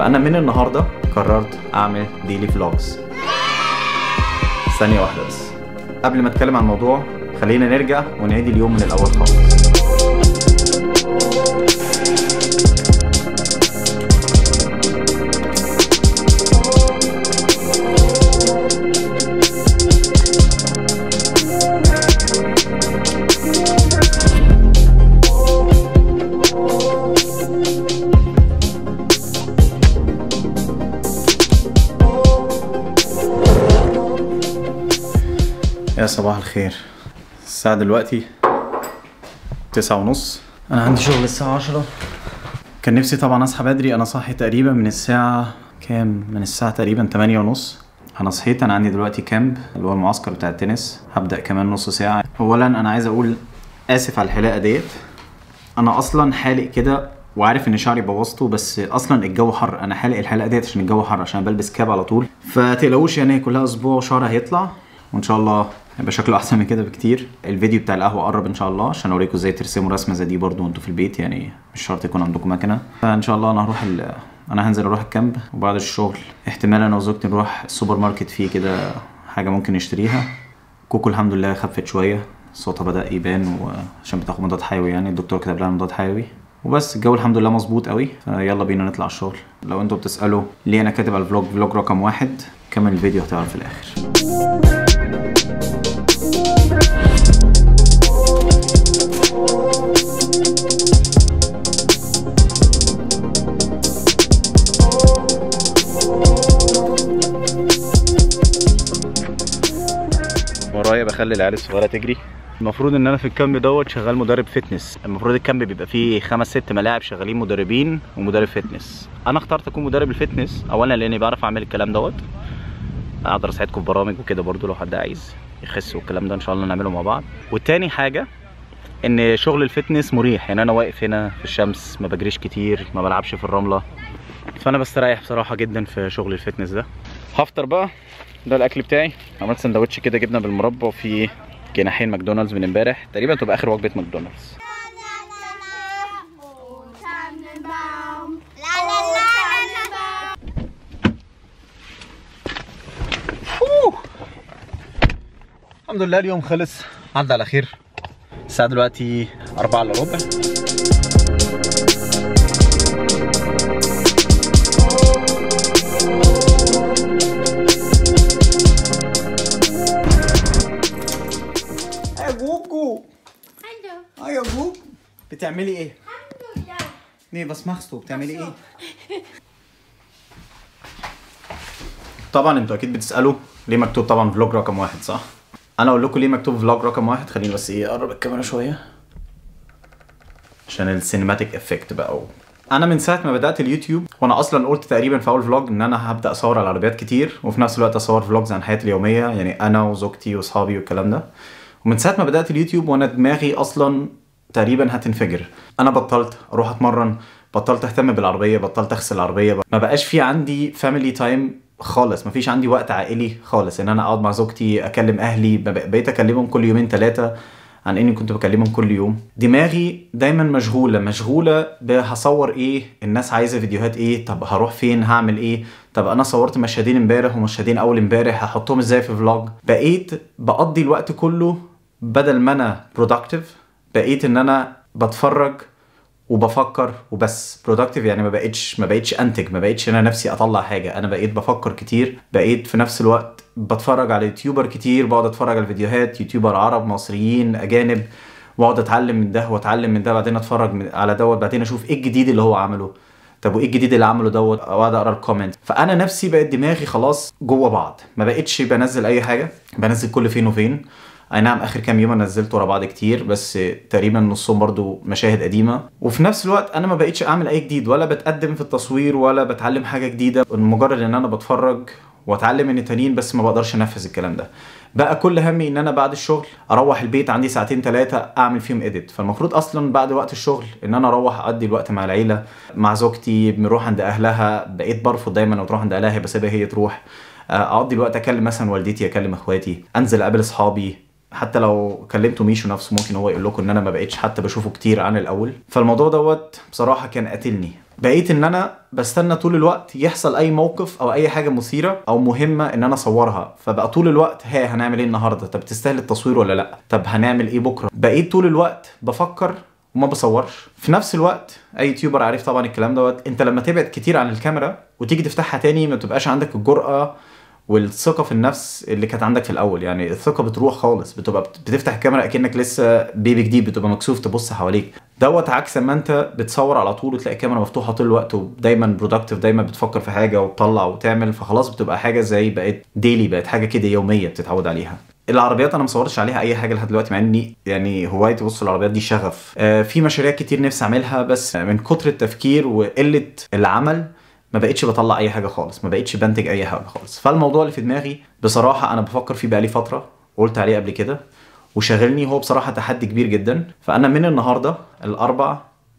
فانا من النهارده قررت اعمل ديلي فلوجز ثانيه واحده بس قبل ما اتكلم عن الموضوع خلينا نرجع ونعيد اليوم من الاول خالص يا صباح الخير الساعة دلوقتي تسعة ونص أنا عندي شغل الساعة عشرة كان نفسي طبعا أصحى بدري أنا صاحي تقريبا من الساعة كام من الساعة تقريبا تمانية ونص أنا صحيت أنا عندي دلوقتي كامب اللي هو المعسكر بتاع التنس هبدأ كمان نص ساعة أولا أنا عايز أقول آسف على الحلاقة ديت أنا أصلا حالق كده وعارف ان شعري بوظته بس اصلا الجو حر انا حالق الحلقه ديت عشان الجو حر عشان بلبس كاب على طول فتقلقوش يعني هي كلها اسبوع وشعري هيطلع وان شاء الله هيبقى شكله احسن من كده بكتير الفيديو بتاع القهوه قرب ان شاء الله عشان اوريكم ازاي ترسموا رسمه زي دي برضو وانتوا في البيت يعني مش شرط يكون عندكم مكنه فان شاء الله انا هروح ال... انا هنزل اروح الكامب وبعد الشغل احتمال انا وزوجتي نروح السوبر ماركت فيه كده حاجه ممكن نشتريها كوكو الحمد لله خفت شويه صوتها بدا يبان وعشان بتاخد مضاد حيوي يعني الدكتور كتب لها مضاد حيوي وبس الجو الحمد لله مظبوط قوي فيلا بينا نطلع الشغل لو انتوا بتسالوا ليه انا كاتب على الفلوج فلوج رقم واحد كمل الفيديو هتعرف في الاخر ورايا بخلي العيال الصغيره تجري المفروض ان انا في الكامب دوت شغال مدرب فتنس المفروض الكامب بيبقى فيه خمس ست ملاعب شغالين مدربين ومدرب فتنس انا اخترت اكون مدرب الفتنس اولا لاني بعرف اعمل الكلام دوت اقدر اساعدكم في برامج وكده برضو لو حد عايز يخس والكلام ده ان شاء الله نعمله مع بعض والتاني حاجه ان شغل الفتنس مريح يعني انا واقف هنا في الشمس ما بجريش كتير ما بلعبش في الرمله فانا بستريح بصراحه جدا في شغل الفتنس ده هفطر بقى ده الاكل بتاعي عملت سندوتش كده جبنه بالمربى وفي جناحين ماكدونالدز من امبارح تقريبا تبقى اخر وجبه ماكدونالدز الحمد لله اليوم خلص عدى على خير الساعة دلوقتي أربعة إلا ربع يا جوجو Hallo. اه يا جوجو بتعملي ايه؟ Hallo, ja. Nee, was machst du? بتعملي ايه؟ طبعا انتوا اكيد بتسالوا ليه مكتوب طبعا فلوج رقم واحد صح؟ انا اقول لكم ليه مكتوب فلوج رقم واحد خليني بس ايه اقرب الكاميرا شويه عشان السينماتيك افكت بقى و... انا من ساعه ما بدات اليوتيوب وانا اصلا قلت تقريبا في اول فلوج ان انا هبدا اصور على العربيات كتير وفي نفس الوقت اصور فلوجز عن حياتي اليوميه يعني انا وزوجتي واصحابي والكلام ده ومن ساعه ما بدات اليوتيوب وانا دماغي اصلا تقريبا هتنفجر انا بطلت اروح اتمرن بطلت اهتم بالعربيه بطلت اغسل العربيه ما بقاش في عندي فاميلي تايم خالص مفيش عندي وقت عائلي خالص ان انا اقعد مع زوجتي اكلم اهلي بق- بقيت اكلمهم كل يومين ثلاثه عن اني كنت بكلمهم كل يوم دماغي دايما مشغوله مشغوله بهصور ايه الناس عايزه فيديوهات ايه طب هروح فين هعمل ايه طب انا صورت مشهدين امبارح ومشهدين اول امبارح هحطهم ازاي في فلوج بقيت بقضي الوقت كله بدل ما انا برودكتيف بقيت ان انا بتفرج وبفكر وبس برودكتيف يعني ما بقتش ما بقتش انتج ما بقتش انا نفسي اطلع حاجه انا بقيت بفكر كتير بقيت في نفس الوقت بتفرج على يوتيوبر كتير بقعد اتفرج على الفيديوهات يوتيوبر عرب مصريين اجانب واقعد اتعلم من ده واتعلم من ده بعدين اتفرج من- على دوت بعدين اشوف ايه الجديد اللي هو عمله طب وايه الجديد اللي عمله دوت واقعد اقرا الكومنت فانا نفسي بقت دماغي خلاص جوه بعض ما بقتش بنزل اي حاجه بنزل كل فين وفين اي نعم اخر كام يوم انا نزلت ورا بعض كتير بس تقريبا نصهم برضو مشاهد قديمه وفي نفس الوقت انا ما بقتش اعمل اي جديد ولا بتقدم في التصوير ولا بتعلم حاجه جديده مجرد ان انا بتفرج واتعلم من التانيين بس ما بقدرش انفذ الكلام ده بقى كل همي ان انا بعد الشغل اروح البيت عندي ساعتين ثلاثه اعمل فيهم اديت فالمفروض اصلا بعد وقت الشغل ان انا اروح اقضي الوقت مع العيله مع زوجتي بنروح عند اهلها بقيت برفض دايما لو تروح عند اهلها بسيبها هي تروح اقضي الوقت اكلم مثلا والدتي اكلم اخواتي انزل اقابل اصحابي حتى لو كلمتوا ميشو نفسه ممكن هو يقول لكم ان انا ما بقتش حتى بشوفه كتير عن الاول فالموضوع دوت بصراحه كان قاتلني بقيت ان انا بستنى طول الوقت يحصل اي موقف او اي حاجه مثيره او مهمه ان انا اصورها فبقى طول الوقت ها هنعمل ايه النهارده طب تستاهل التصوير ولا لا طب هنعمل ايه بكره بقيت طول الوقت بفكر وما بصورش في نفس الوقت اي يوتيوبر عارف طبعا الكلام دوت انت لما تبعد كتير عن الكاميرا وتيجي تفتحها تاني ما بتبقاش عندك الجرأة والثقة في النفس اللي كانت عندك في الأول يعني الثقة بتروح خالص بتبقى بت- بتفتح الكاميرا أكنك لسه بيبي جديد بتبقى مكسوف تبص حواليك دوت عكس ما أنت بتصور على طول وتلاقي الكاميرا مفتوحة طول الوقت ودايما برودكتيف دايما بتفكر في حاجة وتطلع وتعمل فخلاص بتبقى حاجة زي بقت ديلي بقت حاجة كده يومية بتتعود عليها العربيات انا مصورتش عليها اي حاجه لحد دلوقتي مع اني يعني هوايتي بص العربيات دي شغف آه في مشاريع كتير نفسي اعملها بس من كتر التفكير وقله العمل ما بقتش بطلع اي حاجه خالص ما بقتش بنتج اي حاجه خالص فالموضوع اللي في دماغي بصراحه انا بفكر فيه بقالي فتره قلت عليه قبل كده وشاغلني هو بصراحه تحدي كبير جدا فانا من النهارده الاربع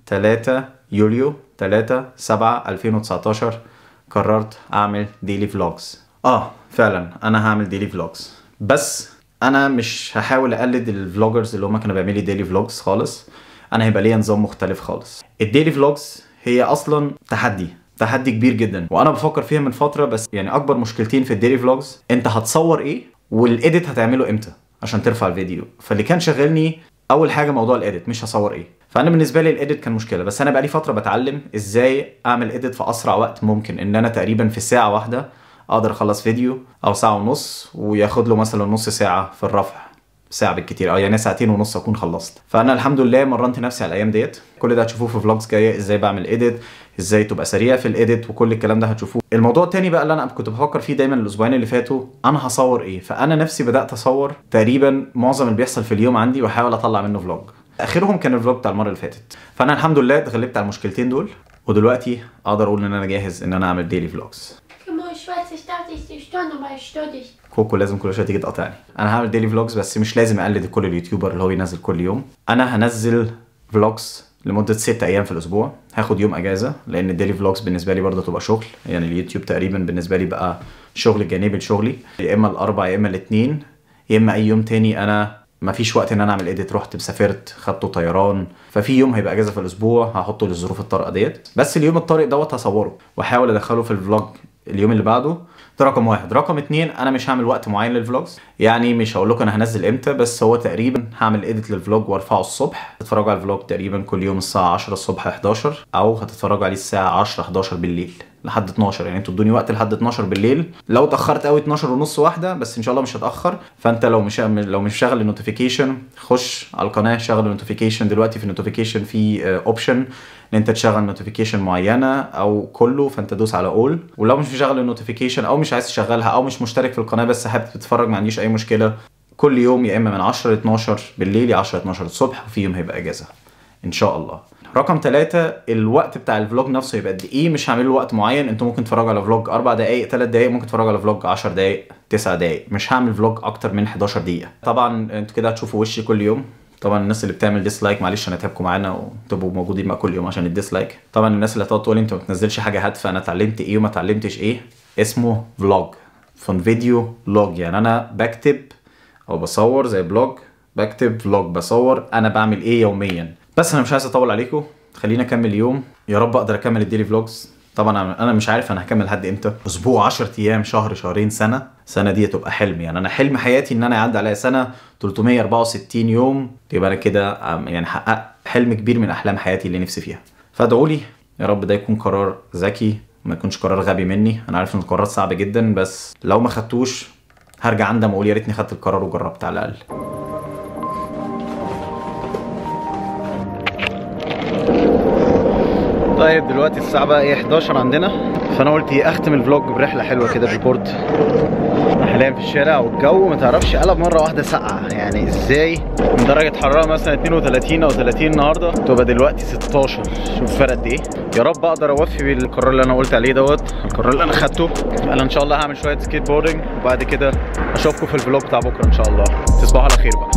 3 يوليو 3 7 2019 قررت اعمل ديلي فلوجز اه فعلا انا هعمل ديلي فلوجز بس انا مش هحاول اقلد الفلوجرز اللي هم كانوا بيعملوا ديلي فلوجز خالص انا هيبقى ليا نظام مختلف خالص الديلي فلوجز هي اصلا تحدي تحدي كبير جدا وانا بفكر فيها من فتره بس يعني اكبر مشكلتين في الديلي فلوجز انت هتصور ايه والايديت هتعمله امتى عشان ترفع الفيديو فاللي كان شاغلني اول حاجه موضوع الايديت مش هصور ايه فانا بالنسبه لي الايديت كان مشكله بس انا بقالي فتره بتعلم ازاي اعمل ايديت في اسرع وقت ممكن ان انا تقريبا في ساعه واحده اقدر اخلص فيديو او ساعه ونص وياخد له مثلا نص ساعه في الرفع ساعه بالكتير او يعني ساعتين ونص اكون خلصت فانا الحمد لله مرنت نفسي على الايام ديت كل ده هتشوفوه في فلوجز جايه ازاي بعمل ايديت ازاي تبقى سريع في الايديت وكل الكلام ده هتشوفوه الموضوع التاني بقى اللي انا كنت بفكر فيه دايما الاسبوعين اللي فاتوا انا هصور ايه فانا نفسي بدات اصور تقريبا معظم اللي بيحصل في اليوم عندي واحاول اطلع منه فلوج اخرهم كان الفلوج بتاع المره اللي فاتت فانا الحمد لله اتغلبت على المشكلتين دول ودلوقتي اقدر اقول ان انا جاهز ان انا اعمل ديلي فلوجز Comment je fais c'est tard, c'est je donne, mais je te dis. كوكو لازم كل شويه تيجي تقاطعني انا هعمل ديلي فلوجز بس مش لازم اقلد كل اليوتيوبر اللي هو بينزل كل يوم انا هنزل فلوجز لمده ست ايام في الاسبوع هاخد يوم اجازه لان الديلي فلوجز بالنسبه لي برضه تبقى شغل يعني اليوتيوب تقريبا بالنسبه لي بقى شغل جانبي لشغلي يا اما الاربع يا اما الاثنين يا اما اي يوم تاني انا ما فيش وقت ان انا اعمل اديت رحت سافرت خدته طيران ففي يوم هيبقى اجازه في الاسبوع هحطه للظروف الطارئه ديت بس اليوم الطارئ دوت هصوره واحاول ادخله في الفلوج اليوم اللي بعده ده رقم واحد رقم اتنين انا مش هعمل وقت معين للفلوجز يعني مش هقول لكم انا هنزل امتى بس هو تقريبا هعمل اديت للفلوج وارفعه الصبح تتفرجوا على الفلوج تقريبا كل يوم الساعه 10 الصبح 11 او هتتفرجوا عليه الساعه 10 11 بالليل لحد 12 يعني انتوا ادوني وقت لحد 12 بالليل لو اتاخرت قوي 12 ونص واحده بس ان شاء الله مش هتاخر فانت لو مش لو مش شغل النوتيفيكيشن خش على القناه شغل النوتيفيكيشن دلوقتي في النوتيفيكيشن في اوبشن ان انت تشغل نوتيفيكيشن معينه او كله فانت دوس على اول ولو مش مشغل النوتيفيكيشن او مش عايز تشغلها او مش مشترك في القناه بس حابب تتفرج ما عنديش اي مشكله كل يوم يا اما من 10 ل 12 بالليل يا 10 ل 12 الصبح وفي يوم هيبقى اجازه ان شاء الله رقم ثلاثة الوقت بتاع الفلوج نفسه يبقى قد ايه مش هعمل له وقت معين انتوا ممكن تتفرجوا على فلوج 4 دقائق 3 دقائق ممكن تتفرجوا على فلوج 10 دقائق 9 دقائق مش هعمل فلوج اكتر من 11 دقيقة طبعا انتوا كده هتشوفوا وشي كل يوم طبعا الناس اللي بتعمل ديسلايك معلش انا تعبكم معانا وتبقوا موجودين مع كل يوم عشان الديسلايك طبعا الناس اللي هتقعد تقول انت ما بتنزلش حاجه هادفه انا اتعلمت ايه وما اتعلمتش ايه اسمه فلوج فون فيديو لوج يعني انا بكتب او بصور زي بلوج بكتب فلوج بصور انا بعمل ايه يوميا بس انا مش عايز اطول عليكم خلينا اكمل يوم يا رب اقدر اكمل الديلي فلوجز طبعا انا مش عارف انا هكمل لحد امتى اسبوع 10 ايام شهر شهرين سنه سنه دي تبقى حلم يعني انا حلم حياتي ان انا يعدي عليا سنه 364 يوم يبقى انا كده يعني حققت حلم كبير من احلام حياتي اللي نفسي فيها فادعوا لي يا رب ده يكون قرار ذكي ما يكونش قرار غبي مني انا عارف ان القرارات صعبه جدا بس لو ما خدتوش هرجع اندم واقول يا ريتني خدت القرار وجربت على الاقل طيب دلوقتي الساعة بقى ايه 11 عندنا فانا قلت ايه اختم الفلوج برحلة حلوة كده بالبورد حاليا في الشارع والجو ما تعرفش قلب مرة واحدة ساقعة يعني ازاي من درجة حرارة مثلا 32 او 30 النهاردة تبقى دلوقتي 16 شوف فرق قد ايه يا رب اقدر اوفي بالقرار اللي انا قلت عليه دوت القرار اللي انا خدته انا ان شاء الله هعمل شوية سكيت بوردنج وبعد كده اشوفكم في الفلوج بتاع بكرة ان شاء الله تصبحوا على خير بقى